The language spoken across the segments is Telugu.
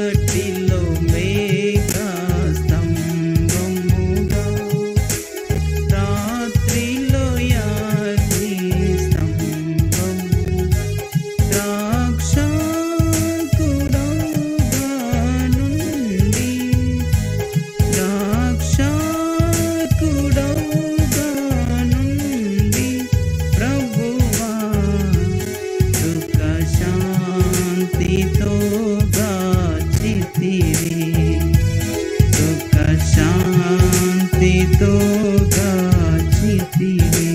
చీకటిలో మేఘా స్తంభముగా రాత్రిలో యాగ్ని స్తంభముగా ద్రాక్షాకుడవుగా నుండి ద్రాక్షాకుడవుగా నుండి ప్రభువా సుఖ శాంతితో గాచితివి సుఖ శాంతితో గాచితివి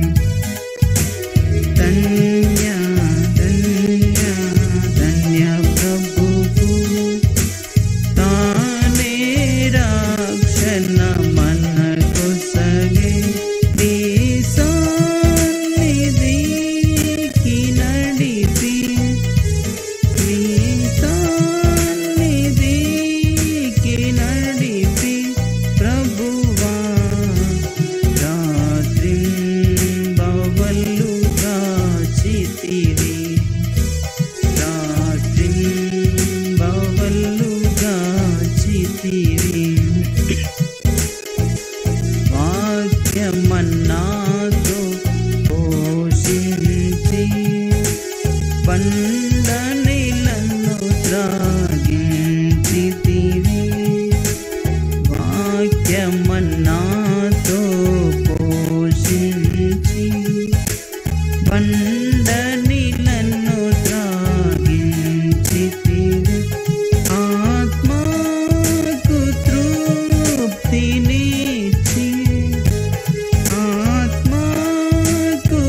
ధన్య ధన్య ధన్య ప్రభువు తానే రక్షణ మనకు సగే నీ సన్నిధికి నడిపి నీ సన్నిధికి నడిపి ప్రభువా రాత్రి బవల్లుగా చితివి రాత్రి బవల్లుగా చితివి వాక్యమన్నాతో పోషించి పండనిలను త్రాగించితివి వాక్యమన్నాతో పోషించి బండనిలను త్రాగించితివి ఆత్మకు తృప్తినిచ్చి ఆత్మకు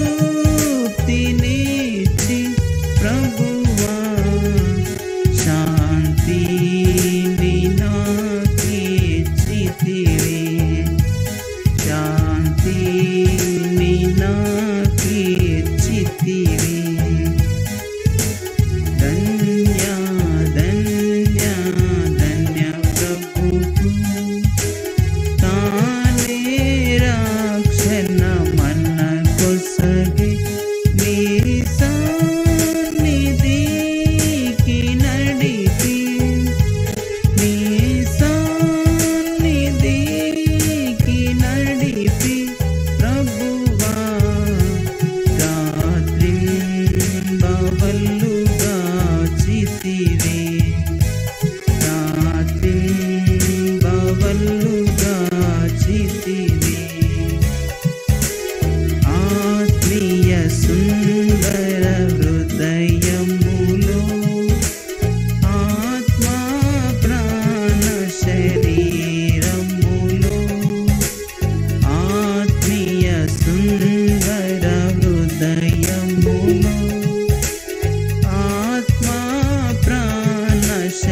తృప్తినిచ్చి ప్రభువా శాంతిని నాకిచ్చితివి శాంతిని నాకిచ్చితివి ధన్య ధన్య ధన్య ప్రభువు తానే రక్షణ మనకొసగి నీ సన్నిధికి నడిపి నీ సన్నిధికి నడిపి ప్రభువా రాత్రి బవల్లుగా చితివి రాత్రి బవల్లుగా చితివి ఆత్మీయ సుందర హృదయములో ఆత్మా ప్రాణ శరీరములో ఆత్మీయ సుందర హృదయములో ఆత్మా ప్రాణ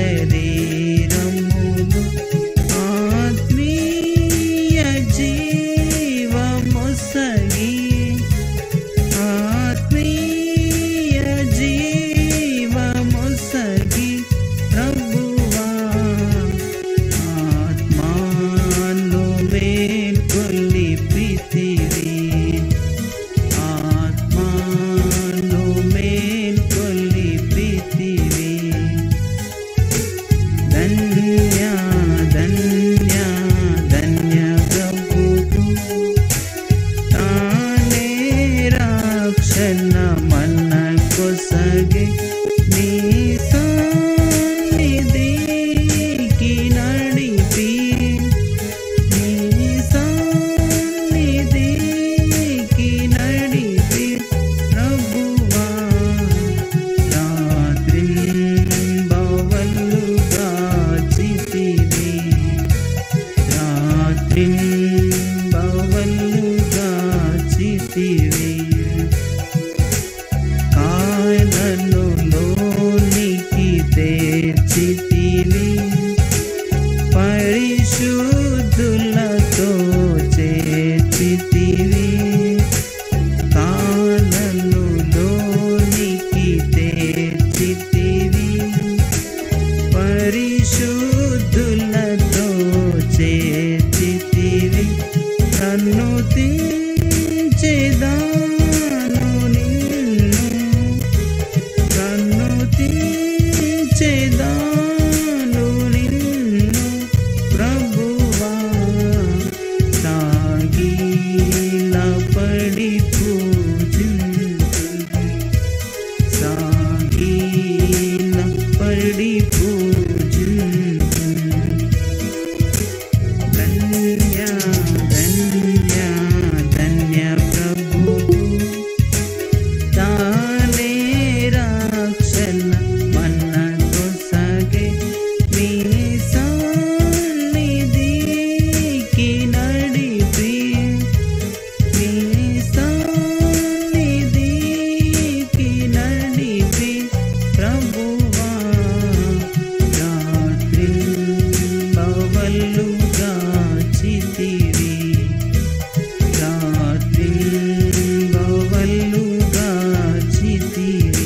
శరీరములు ఆత్మీయ జీవముసగి ఆత్మీయ జీవముసగి ప్రభువా ఆత్మాను మేల్కొల్లిపితివి ఆత్మాను మేల్కొల్లిపితివి ధన్య ధన్య ధన్య ప్రభువు తానే రక్షణ మనకొసగి నీ సన్నిధికి నడిపి నీ సన్నిధికి నడిపి ప్రభువా రాత్రి బవల్లుగా చితివి రాత్రి బవల్లుగా చితివి కాయలను లోనికి తెచ్చితివి పరిశుద్ధులతో చేర్చితివి కాలను లోనికి తెచ్చితివి పరిశుద్ధులతో చేర్చితివి నన్ను తీర్చెదాను నిన్ను కన్ను తీర్చెదాను ధన్య ధన్య ధన్య ప్రభు తానే రక్షణ మనకు సగే నీ సన్నిధికి నడిపి నీ సన్నిధికి నడిపి ప్రభువా రాత్రి బవలుగా చితివి రాత్రి బవలుగా చితివి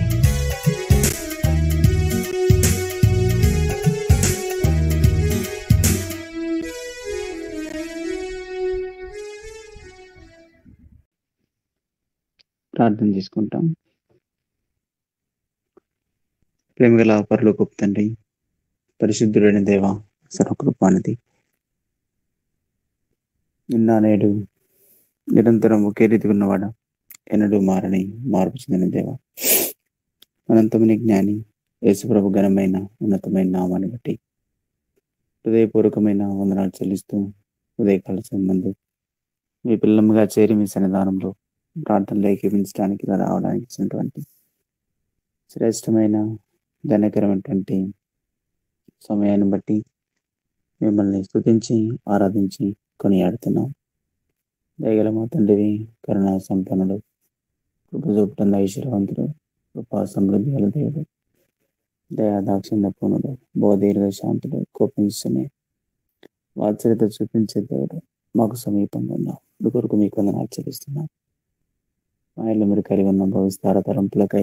ప్రార్థన చేసుకుంటాం ప్రేమగల పరలోకపు తండ్రి పరిశుద్ధుడైన దేవ సర్వకృపానిధి నిన్న నేడు నిరంతరం ఒకే రీతిగా ఉన్నవాడ ఎన్నడూ మారని మార్పు చెందిన దేవ అనంతమైన జ్ఞాని యేసుప్రభు ఘనమైన ఉన్నతమైన నామాన్ని బట్టి హృదయపూర్వకమైన వందనాలు చెల్లిస్తూ ఉదయకాల సంబంధం మీ పిల్లముగా చేరి మీ సన్నిధానంలో ప్రార్థనలు ఏకీపించడానికి ఇలా రావడానికి ఇచ్చినటువంటి శ్రేష్టమైన ధన్యకరమైనటువంటి సమయాన్ని బట్టి మిమ్మల్ని స్తుతించి ఆరాధించి కొనియాడుతున్నాం దయగల మా తండ్రివి కరుణా సంపన్నుడు కృప చూపటం ఐశ్వర్యవంతుడు కృపా సమృద్ధి గల దేవుడు దయా దాక్షిణ్య పూనుడు బోధీర్ఘ శాంతుడు కోపించునే వాత్సల్యత చూపించే దేవుడు మాకు సమీపంగా ఉన్నాం ఇది కొరకు మీకు వందనాలు చెల్లిస్తున్నాం ఆయనలో మీరు కలిగి ఉన్న భవిస్తార తరంపులకై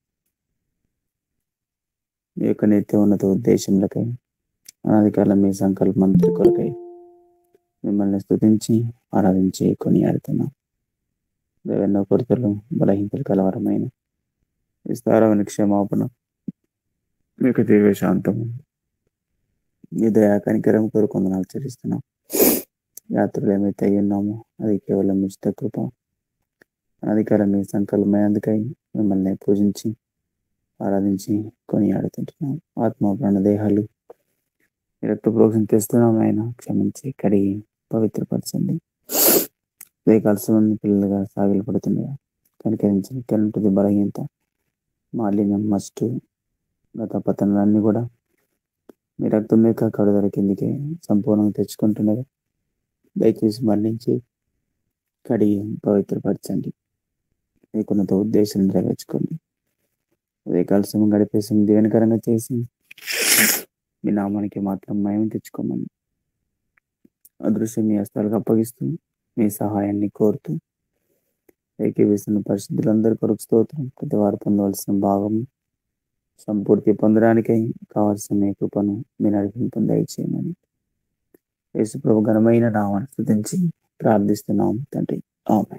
మీ యొక్క నిత్య ఉన్నత ఉద్దేశములకై అనాధికారుల మీ సంకల్ప మంత్రి కొరకై మిమ్మల్ని స్తుతించి ఆరాధించి కొనియాడుతున్నాం దేవెన్నో కొరతలు బలహీనతలు కలవరమైన విస్తారమైన క్షమాపణ మీకు దివ్య శాంతము మీ దయా కనికరం కొరకు వందనాలు చెల్లిస్తున్నాం యాత్రలు ఏమైతే అయి ఉన్నామో అది కేవలం ఇష్ట కృప అధికారం మీ సంకల్పమైనందుకై మిమ్మల్ని పూజించి ఆరాధించి కొనియాడుతుంటున్నాం ఆత్మ ప్రాణ దేహాలు మీ రక్త ప్రోక్షణ తెస్తున్నాం ఆయన క్షమించి కడిగి పవిత్రపరచండి మంది పిల్లలుగా సాగిలు పడుతుండగా కనికరించండి కెలంటుంది బలహీనత మాలిన్యం మస్టు గత పతనాలన్నీ కూడా మీ రక్తం యొక్క కడుదల కిందికి సంపూర్ణంగా తెచ్చుకుంటుండగా దయచేసి మరణించి కడిగి పవిత్రపరచండి మీకున్నత ఉద్దేశం నెరవేర్చుకోండి అదే కలిసి గడిపేసి దీవెనకరంగా చేసి మీ నామానికి మాత్రం మయం తెచ్చుకోమని అదృశ్యం మీ హస్తాలకు అప్పగిస్తూ మీ సహాయాన్ని కోరుతూ ఏకీవిస్తున్న పరిశుద్ధులందరి కొరకు స్తోత్రం ప్రతి వారు పొందవలసిన భాగం సంపూర్తి పొందడానికై కావాల్సిన మీ కృపను మీ నడిపింపు దయచేయమని యేసు ప్రభు ఘనమైన నామాన్ని స్థుతించి ప్రార్థిస్తున్నాం తండ్రి ఆమె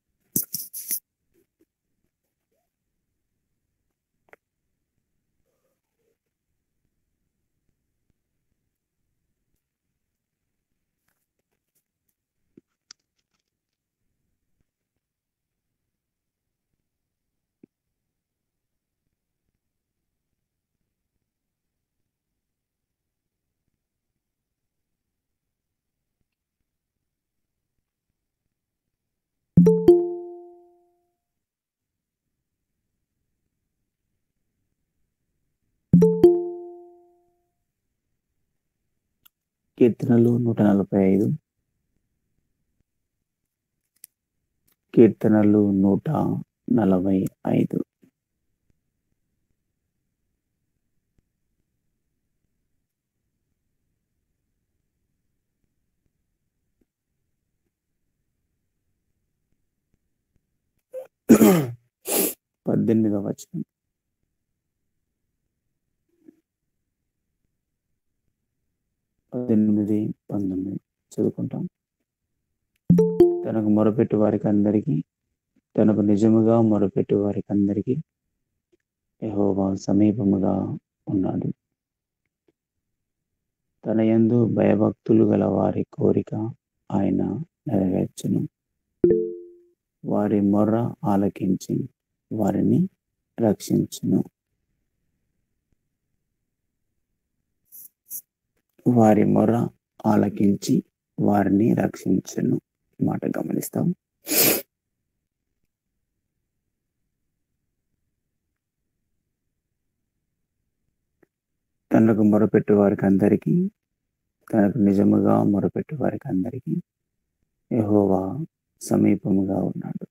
కీర్తనలు నూట నలభై ఐదు కీర్తనలు నూట నలభై ఐదు పద్దెనిమిదవ వచనం పద్దెనిమిది పంతొమ్మిది చదువుకుంటాం తనకు మొరపెట్టు వారికి అందరికీ తనకు నిజముగా మొరపెట్టు వారికి అందరికీ యెహోవా సమీపముగా ఉన్నాడు తన యందు భయభక్తులు గల వారి కోరిక ఆయన నెరవేర్చును వారి మొర్ర ఆలకించి వారిని రక్షించును వారి మొర ఆలకించి వారిని రక్షించను ఈ మాట గమనిస్తాం తనకు మొరపెట్టు వారికి అందరికీ తనకు నిజముగా మొరపెట్టు వారికి అందరికీ యెహోవా సమీపముగా ఉన్నాడు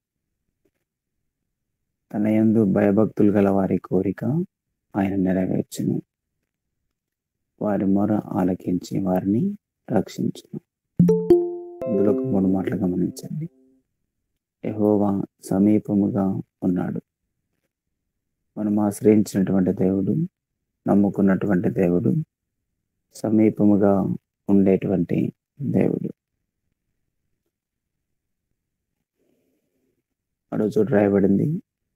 తన యందు భయభక్తులు గల వారి కోరిక ఆయన నెరవేర్చును వారి మొర ఆలకించి వారిని రక్షించును ఇందులో ఒక మూడు మాటలు గమనించండి యెహోవా సమీపముగా ఉన్నాడు మనం ఆశ్రయించినటువంటి దేవుడు నమ్ముకున్నటువంటి దేవుడు సమీపముగా ఉండేటువంటి దేవుడు మరో చోట రాయబడింది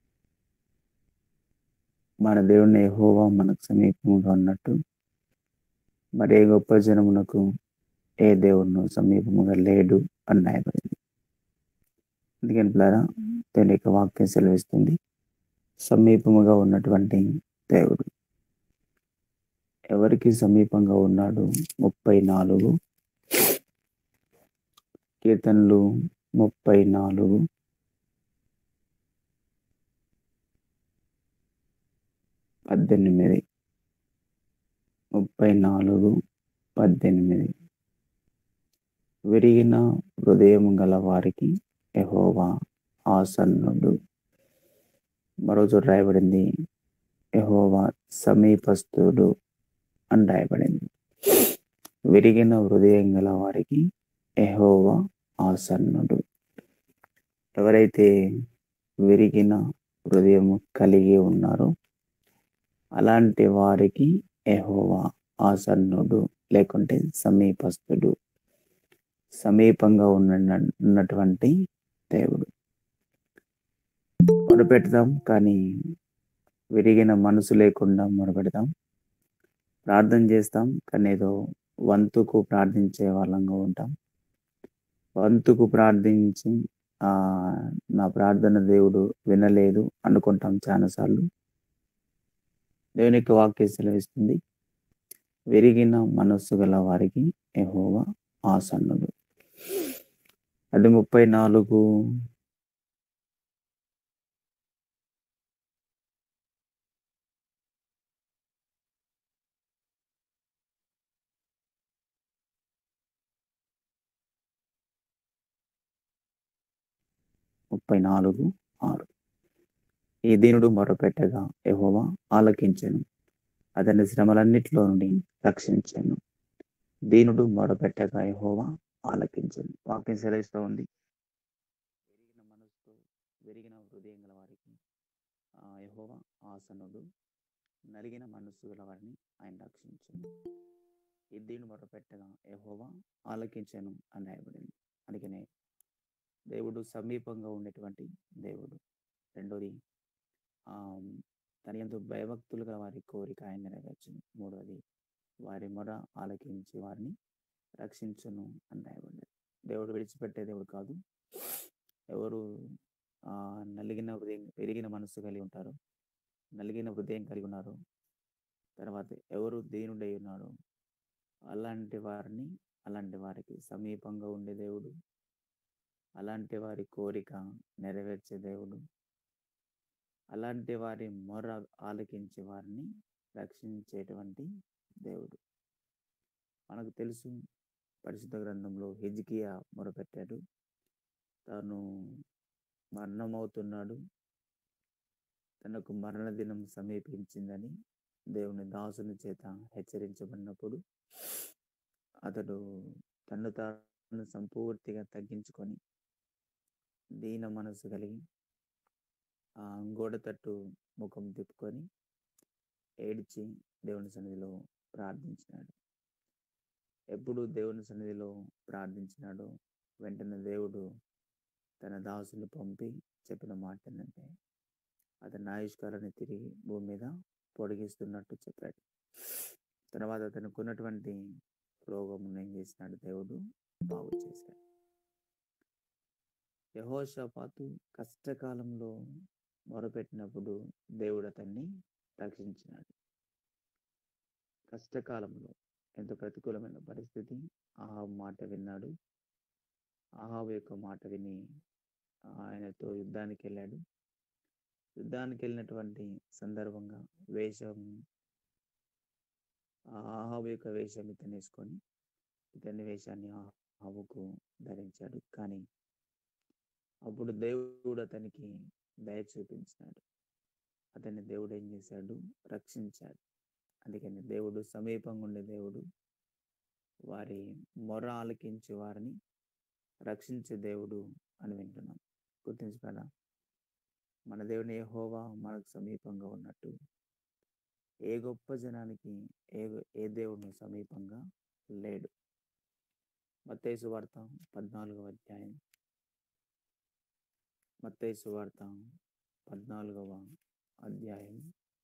మన దేవుని యెహోవా మనకు సమీపముగా ఉన్నట్టు మరి ఏ గొప్ప జనమునకు ఏ దేవుడును సమీపముగా లేడు అని రాయబడింది అందుకని పిల్లారా దేవుని యొక్క వాక్యం సెలవిస్తుంది సమీపముగా ఉన్నటువంటి దేవుడు ఎవరికి సమీపంగా ఉన్నాడు ముప్పై నాలుగు కీర్తనలు ముప్పై నాలుగు పద్దెనిమిది ముప్పై నాలుగు పద్దెనిమిది విరిగిన హృదయం గల వారికి యెహోవా ఆసన్నుడు మరో చోట రాయబడింది యెహోవా సమీపస్తుడు అని రాయబడింది విరిగిన హృదయం గల వారికి యెహోవా ఆసన్నుడు ఎవరైతే విరిగిన హృదయం కలిగి ఉన్నారో అలాంటి వారికి యెహోవా ఆసన్నుడు లేకుంటే సమీపస్తుడు సమీపంగా ఉన్న ఉన్నటువంటి దేవుడు మొరపెడతాం కానీ విరిగిన మనసు లేకుండా మొరపెడతాం ప్రార్థన చేస్తాం కానీ ఏదో వంతుకు ప్రార్థించే వాళ్ళంగా ఉంటాం వంతుకు ప్రార్థించి ఆ నా ప్రార్థన దేవుడు వినలేదు అనుకుంటాం చాలాసార్లు దేవుని యొక్క వాక్యం సెలవిస్తుంది విరిగిన మనస్సు గల వారికి యెహోవా ఆసన్నుడు అది ముప్పై నాలుగు ముప్పై నాలుగు ఆరు ఈ దీనుడు మొరపెట్టగా యెహోవా ఆలకించెను అతని శ్రమలన్నిటిలో నుండి రక్షించాను దీనుడు మొరపెట్టగా యెహోవా ఆలకించెను వాక్యం సెలవిస్తూ ఉంది విరిగిన మనసుతో విరిగిన హృదయం గల వారికి ఆ యెహోవా ఆసనుడు నలిగిన మనస్సు గల వారిని ఆయన రక్షించను ఈ దీనుడు మొరపెట్టగా యెహోవా ఆలకించెను అని రాయబడింది అందుకనే దేవుడు సమీపంగా ఉండేటువంటి దేవుడు రెండోది ఆ తన ఎంతో భయభక్తులు గల వారి కోరిక ఆయన నెరవేర్చును మూడవది వారి మొర ఆలకించి వారిని రక్షించును అని రాయబడ్డది దేవుడు విడిచిపెట్టే దేవుడు కాదు ఎవరు ఆ నలిగిన హృదయం పెరిగిన మనస్సు కలిగి ఉంటారు నలిగిన హృదయం కలిగి ఉన్నారు తర్వాత ఎవరు దేవుడై ఉన్నాడు అలాంటి వారిని అలాంటి వారికి సమీపంగా ఉండే దేవుడు అలాంటి వారి కోరిక నెరవేర్చే దేవుడు అలాంటి వారి మొర ఆలకించే వారిని రక్షించేటువంటి దేవుడు మనకు తెలుసు పరిశుద్ధ గ్రంథంలో హిజ్కియా మొరపెట్టాడు తాను మరణమవుతున్నాడు తనకు మరణ దినం సమీపించిందని దేవుని దాసుని చేత హెచ్చరించబడినప్పుడు అతడు తను తాను సంపూర్తిగా తగ్గించుకొని దీన మనసు కలిగి ఆ గోడ తట్టు ముఖం తిప్పుకొని ఏడ్చి దేవుని సన్నిధిలో ప్రార్థించినాడు ఎప్పుడు దేవుని సన్నిధిలో ప్రార్థించినాడో వెంటనే దేవుడు తన దాసుని పంపి చెప్పిన మాట ఏంటంటే అతని ఆయుష్కాలాన్ని తిరిగి భూమి మీద పొడిగిస్తున్నట్టు చెప్పాడు తర్వాత అతనికి ఉన్నటువంటి రోగం ఏం చేసినాడు దేవుడు బాగు చేశాడు యహోషపాతు కష్టకాలంలో మొరపెట్టినప్పుడు దేవుడు అతన్ని రక్షించినాడు కష్టకాలంలో ఎంత ప్రతికూలమైన పరిస్థితి ఆహాబ్ మాట విన్నాడు ఆహాబ్ యొక్క మాట విని ఆయనతో యుద్ధానికి వెళ్ళాడు యుద్ధానికి వెళ్ళినటువంటి సందర్భంగా వేషం ఆ ఆహాబు యొక్క వేషం ఇతను వేసుకొని ఇతని వేషాన్ని ఆహాబుకు ధరించాడు కానీ అప్పుడు దేవుడు అతనికి దయ చూపించాడు అతన్ని దేవుడు ఏం చేశాడు రక్షించాడు అందుకని దేవుడు సమీపంగా ఉండే దేవుడు వారి మొర ఆలకించే వారిని రక్షించే దేవుడు అని వింటున్నాం గుర్తించుకోరా మన దేవుని యెహోవా మనకు సమీపంగా ఉన్నట్టు ఏ గొప్ప జనానికి ఏ ఏ దేవుడు సమీపంగా లేడు మత్తయి వార్త పద్నాలుగవ అధ్యాయం మత్తయి వార్త పద్నాలుగవ అధ్యాయం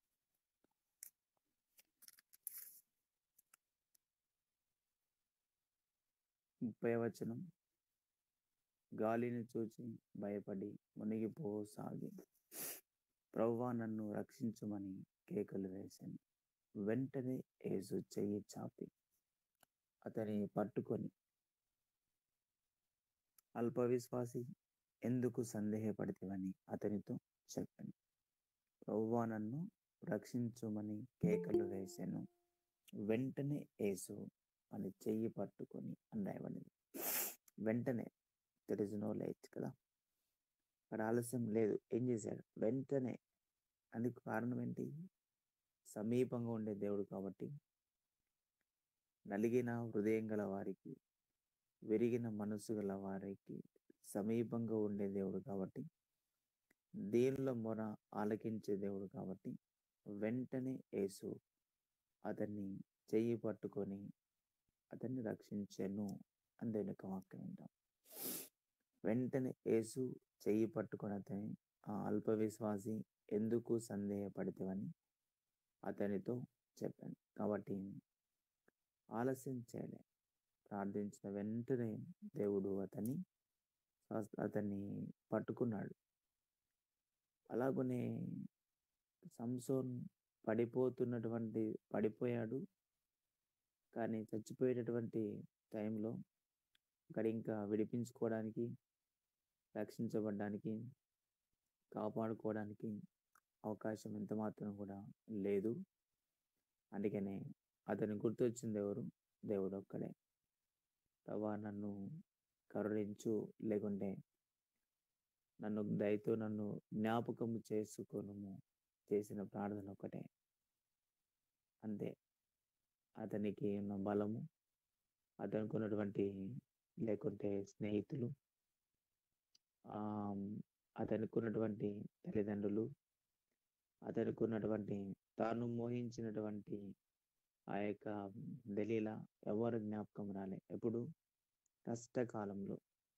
ముప్పై వచనం గాలిని చూచి భయపడి మునిగిపోసాగి ప్రవ్వా నన్ను రక్షించుమని కేకలు వేశాను వెంటనే యేసు చెయ్యి చాపి అతని పట్టుకొని అల్ప విశ్వాసి ఎందుకు సందేహపడితేవని అతనితో చెప్పాను ప్రవ్వా నన్ను రక్షించుమని కేకలు వేశాను వెంటనే యేసు అని చెయ్యి పట్టుకొని అని రాయబడింది వెంటనే దెర్ ఇస్ నో లైట్ కదా అక్కడ ఆలస్యం లేదు ఏం చేశాడు వెంటనే అందుకు కారణం ఏంటి సమీపంగా ఉండే దేవుడు కాబట్టి నలిగిన హృదయం గల వారికి విరిగిన మనసు గల వారికి సమీపంగా ఉండే దేవుడు కాబట్టి దీనిలో మొర ఆలకించే దేవుడు కాబట్టి వెంటనే యేసు అతన్ని చెయ్యి పట్టుకొని అతన్ని రక్షించాను అని దేవుని యొక్క వాక్యం వింటాం వెంటనే యేసు చెయ్యి పట్టుకొని అతని ఆ అల్ప విశ్వాసి ఎందుకు సందేహపడితేవని అతనితో చెప్పాను కాబట్టి ఆలస్యం చేయలే ప్రార్థించిన వెంటనే దేవుడు అతన్ని అతన్ని పట్టుకున్నాడు అలాగనే సంసోన్ పడిపోతున్నటువంటి పడిపోయాడు కానీ చచ్చిపోయేటటువంటి టైంలో అక్కడ ఇంకా విడిపించుకోవడానికి రక్షించబడడానికి కాపాడుకోవడానికి అవకాశం ఎంత మాత్రం కూడా లేదు అందుకనే అతని గుర్తొచ్చింది ఎవరు దేవుడు ఒక్కడే ప్రభా నన్ను కరుణించు లేకుంటే నన్ను దయతో నన్ను జ్ఞాపకం చేసుకోను చేసిన ప్రార్థన ఒకటే అంతే అతనికి ఉన్న బలము అతనికి ఉన్నటువంటి లేకుంటే స్నేహితులు ఆ అతనికి ఉన్నటువంటి తల్లిదండ్రులు అతనికి ఉన్నటువంటి తాను మోహించినటువంటి ఆ యొక్క దలీల ఎవరు జ్ఞాపకం రాలే ఎప్పుడు కష్టకాలంలో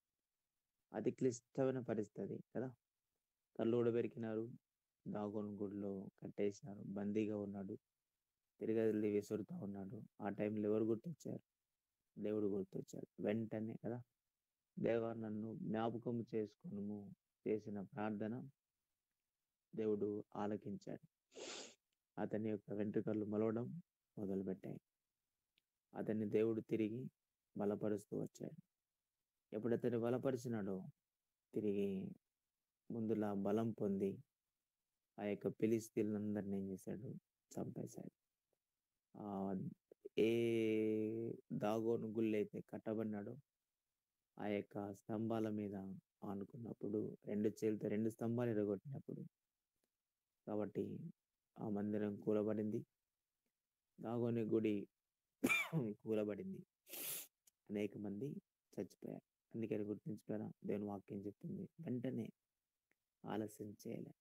అతి క్లిష్టమైన పరిస్థితి కదా కళ్ళు ఊడబెరికినారు దాగోని గుడిలో కట్టేసినారు బందీగా ఉన్నాడు తిరగలి విసురుతూ ఉన్నాడు ఆ టైంలో ఎవరు గుర్తొచ్చారు దేవుడు గుర్తొచ్చాడు వెంటనే కదా దేవా నన్ను జ్ఞాపకం చేసుకొనుము చేసిన ప్రార్థన దేవుడు ఆలకించాడు అతని యొక్క వెంట్రుకలు మలవడం మొదలుపెట్టాయి అతన్ని దేవుడు తిరిగి బలపరుస్తూ వచ్చాడు ఎప్పుడు అతన్ని బలపరిచినాడో తిరిగి ముందులా బలం పొంది ఆ యొక్క పిలిస్తీలందరినీ ఏం చేశాడు చంపేశాడు ఆ ఏ దాగోను గుళ్ళైతే కట్టబడినాడో ఆ యొక్క స్తంభాల మీద ఆనుకున్నప్పుడు రెండు చేతులతో రెండు స్తంభాలు ఎరగొట్టినప్పుడు కాబట్టి ఆ మందిరం కూలబడింది దాగోని గుడి కూలబడింది అనేక మంది చచ్చిపోయారు అందుకని గుర్తించుకోరా దేవుని వాక్యం చెప్తుంది వెంటనే ఆలస్యం చేయలే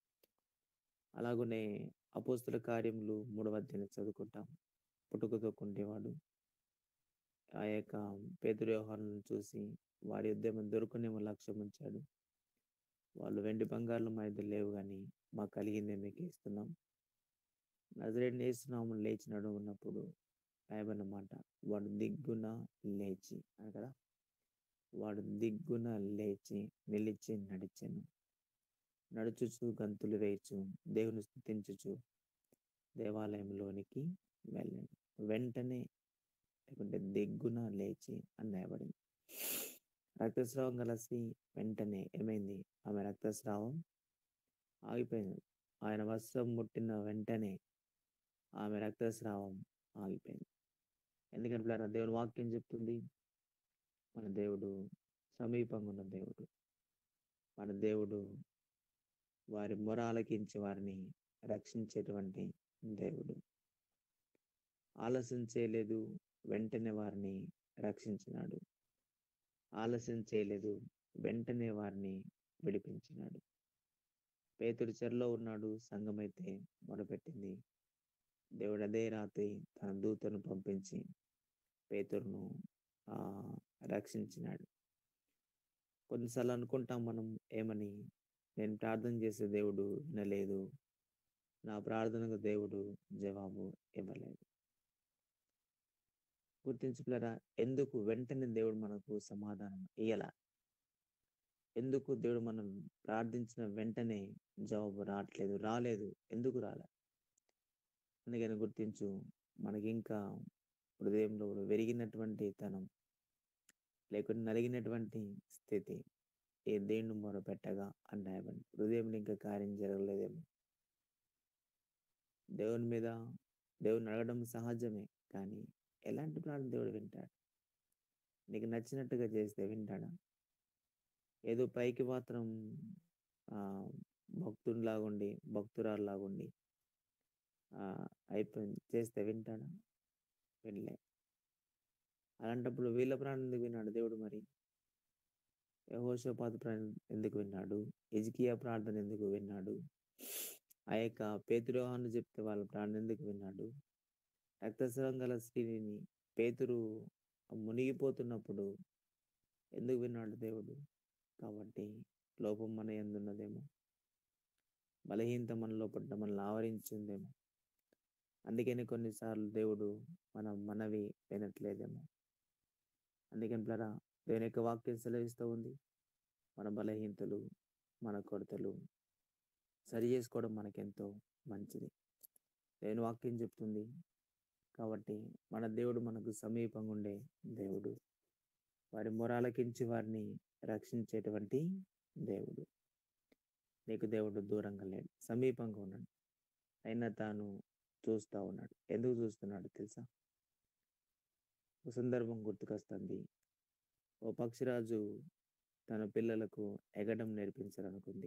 అలాగనే అపోస్తుల కార్యములు మూడవ అధ్యాయం చదువుకుంటాం పుట్టుకతో కుండేవాడు ఆ యొక్క పేదరు వ్యవహారాలను చూసి వారి ఉద్యమం దొరుకునేమో లక్ష్యం ఉంచాడు వాళ్ళు వెండి బంగారులు మా ఇద్దరు లేవు కానీ మాకు కలిగిందే మీకు ఇస్తున్నాం నజరేడిని వేస్తున్నాము లేచి నడుమున్నప్పుడు రాయబడిన మాట వాడు దిగ్గున లేచి అని కదా వాడు దిగ్గున లేచి నిలిచి నడిచాను నడుచుచు గంతులు వేయచు దేవుని స్థుతించుచు దేవాలయంలోనికి వెళ్ళాను వెంటనే లేకుంటే దిగ్గున లేచి అని రాయబడింది రక్తస్రావం గల స్త్రీ వెంటనే ఏమైంది ఆమె రక్తస్రావం ఆగిపోయింది ఆయన వస్త్రం ముట్టిన వెంటనే ఆమె రక్తస్రావం ఆగిపోయింది ఎందుకంటే పిల్లారా, దేవుని వాక్యం చెప్తుంది మన దేవుడు సమీపంగా ఉన్న దేవుడు మన దేవుడు వారి మొర ఆలకించి వారిని రక్షించేటువంటి దేవుడు ఆలస్యం చేయలేదు వెంటనే వారిని రక్షించినాడు ఆలస్యం చేయలేదు వెంటనే వారిని విడిపించినాడు పేతుడు చెరలో ఉన్నాడు సంఘమైతే మొదలుపెట్టింది దేవుడు అదే రాత్రి తన దూతను పంపించి పేతురును ఆ రక్షించినాడు కొన్నిసార్లు అనుకుంటాం మనం ఏమని నేను ప్రార్థన చేసే దేవుడు వినలేదు నా ప్రార్థనకు దేవుడు జవాబు ఇవ్వలేదు గుర్తించుకున్నారా ఎందుకు వెంటనే దేవుడు మనకు సమాధానం ఇయ్యాల ఎందుకు దేవుడు మనం ప్రార్థించిన వెంటనే జవాబు రావట్లేదు రాలేదు ఎందుకు రాలే అందుకని గుర్తించు మనకి ఇంకా హృదయంలో వెరిగినటువంటి తనం లేకుంటే నలిగినటువంటి స్థితి ఏ దేవుని మొర పెట్టగా అన్నాయమని హృదయంలో ఇంకా కార్యం జరగలేదేమో దేవుని మీద దేవుని అడగడం సహజమే కానీ ఎలాంటి ప్రార్థన దేవుడు వింటాడు నీకు నచ్చినట్టుగా చేస్తే వింటాడా ఏదో పైకి మాత్రం ఆ భక్తునిలాగుండి భక్తురాల్లాగుండి ఆ అయిపోయింది చేస్తే వింటాడా వినలే అలాంటప్పుడు వీళ్ళ ప్రాణం ఎందుకు విన్నాడు దేవుడు మరి యహోషపాత ప్రాణం ఎందుకు విన్నాడు ఎజికియా ప్రార్థన ఎందుకు విన్నాడు ఆ యొక్క పేతురోహాన్ని చెప్తే వాళ్ళ ప్రాణం ఎందుకు విన్నాడు రక్తస్రావం గల స్త్రీని పేతురు మునిగిపోతున్నప్పుడు ఎందుకు విన్నాడు దేవుడు కాబట్టి లోపం మన ఎందున్నదేమో బలహీనత మన లోపల మనల్ని ఆవరించిందేమో అందుకని కొన్నిసార్లు దేవుడు మన మనవి వినట్లేదేమో అందుకని ప్లరా దేవుని యొక్క వాక్యం సెలవిస్తూ ఉంది మన బలహీనతలు మన కొరతలు సరి చేసుకోవడం మనకెంతో మంచిది దేవుని వాక్యం చెప్తుంది కాబట్టి మన దేవుడు మనకు సమీపంగా ఉండే దేవుడు వారి మొరాలకించి వారిని రక్షించేటువంటి దేవుడు నీకు దేవుడు దూరంగా లేడు సమీపంగా ఉన్నాడు అయినా తాను చూస్తూ ఉన్నాడు ఎందుకు చూస్తున్నాడు తెలుసా ఒక సందర్భం గుర్తుకొస్తుంది ఓ పక్షిరాజు తన పిల్లలకు ఎగడం నేర్పించాలనుకుంది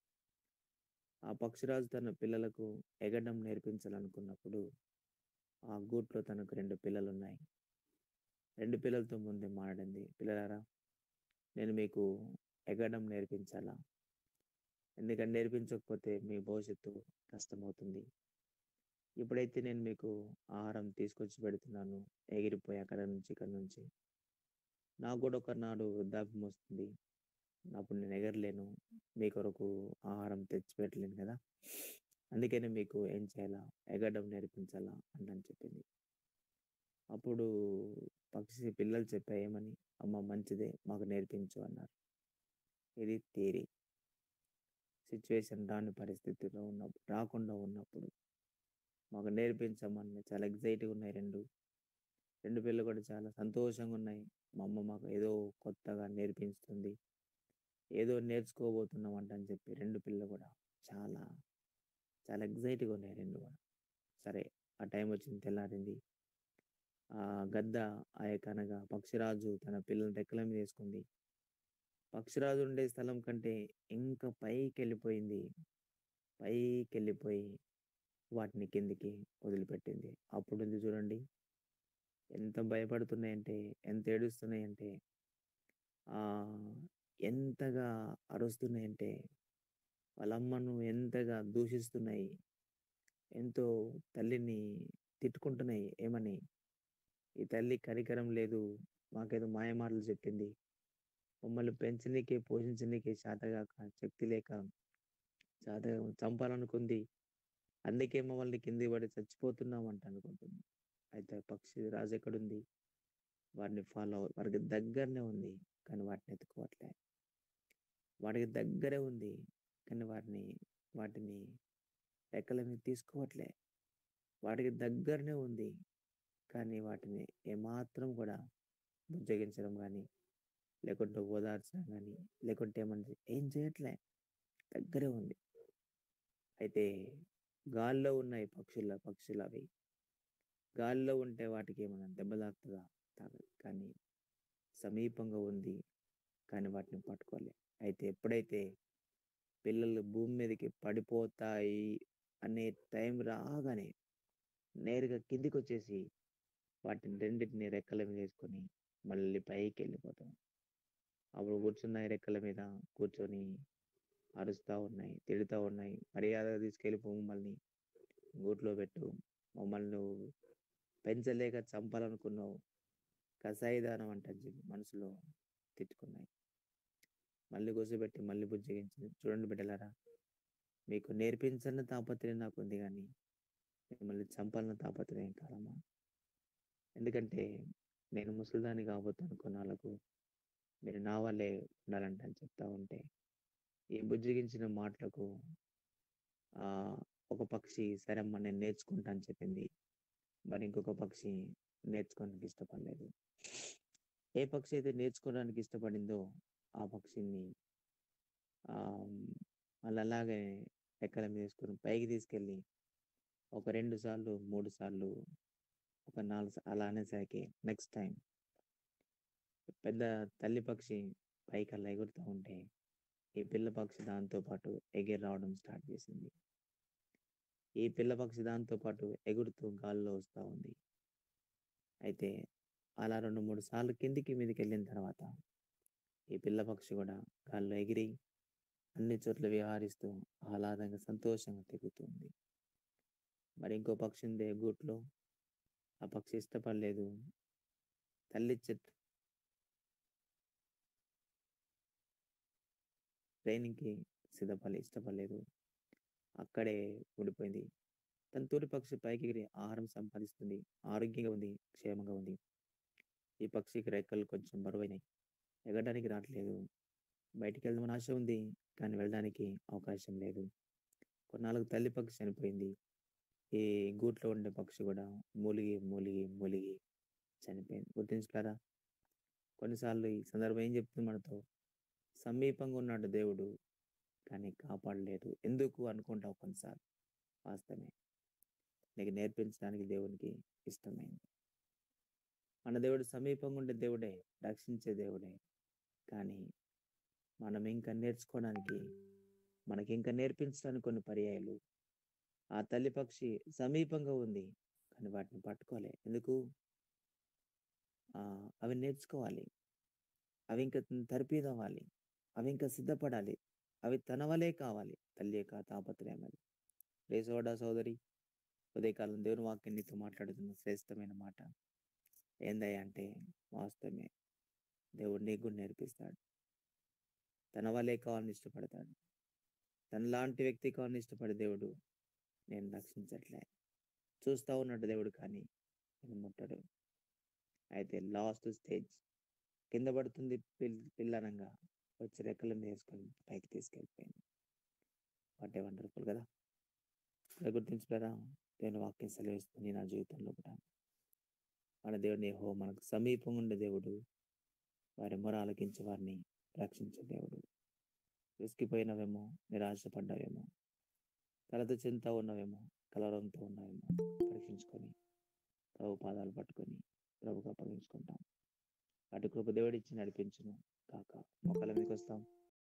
ఆ పక్షిరాజు తన పిల్లలకు ఎగడం నేర్పించాలనుకున్నప్పుడు ఆ గూట్లో తనకు రెండు పిల్లలు ఉన్నాయి రెండు పిల్లలతో ముందే మాట్లాడింది పిల్లలారా నేను మీకు ఎగడం నేర్పించాలా ఎందుకంటే నేర్పించకపోతే మీ భవిష్యత్తు కష్టమవుతుంది ఇప్పుడైతే నేను మీకు ఆహారం తీసుకొచ్చి పెడుతున్నాను ఎగిరిపోయి అక్కడ నుంచి ఇక్కడ నుంచి నాకు కూడా ఒకనాడు వృద్ధాప్యం వస్తుంది అప్పుడు నేను ఎగరలేను మీ కొరకు ఆహారం తెచ్చి పెట్టలేను కదా అందుకని మీకు ఏం చేయాలా ఎగరడం నేర్పించాలా అని చెప్పింది అప్పుడు పక్షి పిల్లలు చెప్పా ఏమని అమ్మ మంచిదే మాకు నేర్పించు అన్నారు ఇది థియరీ సిచ్యువేషన్ రాని పరిస్థితిలో ఉన్నప్పుడు రాకుండా ఉన్నప్పుడు మాకు నేర్పించమని చాలా ఎగ్జైట్గా ఉన్నాయి రెండు రెండు పిల్లలు కూడా చాలా సంతోషంగా ఉన్నాయి మా అమ్మ మాకు ఏదో కొత్తగా నేర్పిస్తుంది ఏదో నేర్చుకోబోతున్నాం అంట అని చెప్పి రెండు పిల్లలు కూడా చాలా చాలా ఎగ్జైట్గా ఉన్నాయి రెండు కూడా సరే ఆ టైం వచ్చింది తెల్లారింది ఆ గద్ద ఆ యొక్క అనగా పక్షిరాజు తన పిల్లల రెక్కల మీద వేసుకుంది పక్షిరాజు ఉండే స్థలం కంటే ఇంకా పైకి వెళ్ళిపోయింది పైకి వెళ్ళిపోయి వాటిని కిందికి వదిలిపెట్టింది అప్పుడు ఉంది చూడండి ఎంత భయపడుతున్నాయంటే ఎంత ఏడుస్తున్నాయంటే ఆ ఎంతగా అరుస్తున్నాయంటే వాళ్ళ అమ్మను ఎంతగా దూషిస్తున్నాయి ఎంతో తల్లిని తిట్టుకుంటున్నాయి ఏమని ఈ తల్లి కరికరం లేదు మాకేదో మాయమాటలు చెప్పింది మమ్మల్ని పెంచనీకి పోషించనీకి శాతగాక శక్తి లేక శాత చంపాలనుకుంది అందుకే మమ్మల్ని కింది పడి చచ్చిపోతున్నాం అంట అనుకుంటుంది అయితే పక్షి రాజు ఎక్కడుంది వాటిని ఫాలో వారికి దగ్గరనే ఉంది కానీ వాటిని ఎత్తుకోవట్లే వాటికి దగ్గరే ఉంది కానీ వాటిని వాటిని రెక్కల మీద తీసుకోవట్లే వాటికి దగ్గరనే ఉంది కానీ వాటిని ఏమాత్రం కూడా బుజ్జగించడం కానీ లేకుంటే ఓదార్చడం కానీ లేకుంటే ఏమన్నా ఏం చేయట్లే దగ్గరే ఉంది అయితే గాల్లో ఉన్నాయి పక్షుల పక్షులు అవి గాల్లో ఉంటే వాటికి ఏమైనా దెబ్బ తాకుతుందా తాగదు కానీ సమీపంగా ఉంది కానీ వాటిని పట్టుకోలే అయితే ఎప్పుడైతే పిల్లలు భూమి మీదకి పడిపోతాయి అనే టైం రాగానే నేరుగా కిందికి వచ్చేసి వాటిని రెండింటిని రెక్కల మీద వేసుకొని మళ్ళీ పైకి వెళ్ళిపోతాం అప్పుడు కూర్చున్నాయి రెక్కల మీద కూర్చొని అరుస్తూ ఉన్నాయి తిడుతూ ఉన్నాయి మర్యాదగా తీసుకెళ్ళిపో మమ్మల్ని గూట్లో పెట్టు మమ్మల్ని నువ్వు పెంచలేక చంపాలనుకున్నావు కసాయిదానం అంటే చెప్పి మనసులో తిట్టుకున్నాయి మళ్ళీ కూర్చోబెట్టి మళ్ళీ బుజ్జగించింది చూడండి బిడ్డలారా మీకు నేర్పించన్న తాపత్రయం నాకు ఉంది కానీ మిమ్మల్ని చంపాలన్న తాపత్రయం కాదమ్మా ఎందుకంటే నేను ముసలిదాన్ని కాబోతు అనుకున్న వాళ్ళకు మీరు నా వల్లే ఉండాలంట అని చెప్తా ఉంటే ఈ బుజ్జగించిన మాటలకు ఆ ఒక పక్షి సరే అమ్మ నేను నేర్చుకుంటా అని చెప్పింది మరి ఇంకొక పక్షి నేర్చుకోవడానికి ఇష్టపడలేదు ఏ పక్షి అయితే నేర్చుకోవడానికి ఇష్టపడిందో ఆ పక్షిని ఆ మళ్ళీ అలాగే రెక్కల మీద వేసుకొని పైకి తీసుకెళ్ళి ఒక రెండు సార్లు మూడు సార్లు ఒక నాలుగు సా- అలా అనేసరికి నెక్స్ట్ టైం పెద్ద తల్లి పక్షి పైకి అలా ఎగురుతూ ఉంటే ఈ పిల్ల పక్షి దాంతో పాటు ఎగిరి రావడం స్టార్ట్ చేసింది ఈ పిల్ల పక్షి దాంతో పాటు ఎగురుతూ గాల్లో వస్తూ ఉంది అయితే అలా రెండు మూడు సార్లు కిందికి మీదకి వెళ్ళిన తర్వాత ఈ పిల్ల పక్షి కూడా గాల్లో ఎగిరి అన్ని చోట్ల విహారిస్తూ ఆహ్లాదంగా సంతోషంగా తిరుగుతుంది మరి ఇంకో పక్షి ఉంది గూట్లో ఆ పక్షి ఇష్టపడలేదు తల్లి చెట్టు ట్రైనింగ్కి సిద్ధపడలే ఇష్టపడలేదు అక్కడే ఉండిపోయింది తన తోటి పక్షి పైకి ఎగిరి ఆహారం సంపాదిస్తుంది ఆరోగ్యంగా ఉంది క్షేమంగా ఉంది ఈ పక్షికి రెక్కలు కొంచెం బరువైనాయి ఎగడానికి రావట్లేదు బయటికి వెళ్దామని ఆశ ఉంది కానీ వెళ్ళడానికి అవకాశం లేదు కొన్నాళ్ళకు తల్లి పక్షి చనిపోయింది ఈ గూట్లో ఉండే పక్షి కూడా మూలిగి మూలిగి మూలిగి చనిపోయింది గుర్తించుకారా కొన్నిసార్లు ఈ సందర్భం ఏం చెప్తుంది మనతో సమీపంగా ఉన్నాడు దేవుడు కానీ కాపాడలేదు ఎందుకు అనుకుంటావు కొన్నిసార్లు వాస్తవమే నీకు నేర్పించడానికి దేవునికి ఇష్టమైంది మన దేవుడు సమీపంగా ఉండే దేవుడే రక్షించే దేవుడే కానీ మనం ఇంకా నేర్చుకోవడానికి మనకి ఇంకా నేర్పించడానికి కొన్ని పర్యాయాలు ఆ తల్లి పక్షి సమీపంగా ఉంది కానీ వాటిని పట్టుకోలే ఎందుకు ఆ అవి నేర్చుకోవాలి అవి ఇంకా తరిపిదవ్వాలి అవి ఇంకా సిద్ధపడాలి అవి తన వలే కావాలి తల్లి యొక్క తాపత్రయం అది రే సోడా సోదరి ఉదయకాలం దేవుని వాక్యం నీతో మాట్లాడుతున్న శ్రేష్టమైన మాట ఏందయ్యా అంటే వాస్తవమే దేవుడు నీకు కూడా నేర్పిస్తాడు తన వలే కావాలని ఇష్టపడతాడు తన లాంటి వ్యక్తి కావాలని ఇష్టపడే దేవుడు నేను రక్షించట్లే చూస్తా ఉన్నాడు దేవుడు కానీ నేను ముట్టడు అయితే లాస్ట్ స్టేజ్ కింద పడుతుంది పిల్ పిల్లనంగా వచ్చి రెక్కల మీద వేసుకొని పైకి తీసుకెళ్ళిపోయింది వాట్ ఏ వండర్ఫుల్ కదా ఇక్కడ గుర్తించుకోరా దేవుని వాక్యం సెలవిస్తుంది నా జీవితంలో కూడా మన దేవుడిని హో మనకు సమీపంగా ఉండే దేవుడు వారి మొర ఆలకించే వారిని రక్షించే దేవుడు విసిగిపోయినవేమో నిరాశపడ్డావేమో కలత చెందుతా ఉన్నవేమో కలవరంతో ఉన్నావేమో పరీక్షించుకొని ప్రభు పాదాలు పట్టుకొని ప్రభుకు అప్పగించుకుంటాం అటు కృప దేవుడిచ్చి నడిపించును కాక మొక్కల మీదకి వస్తాం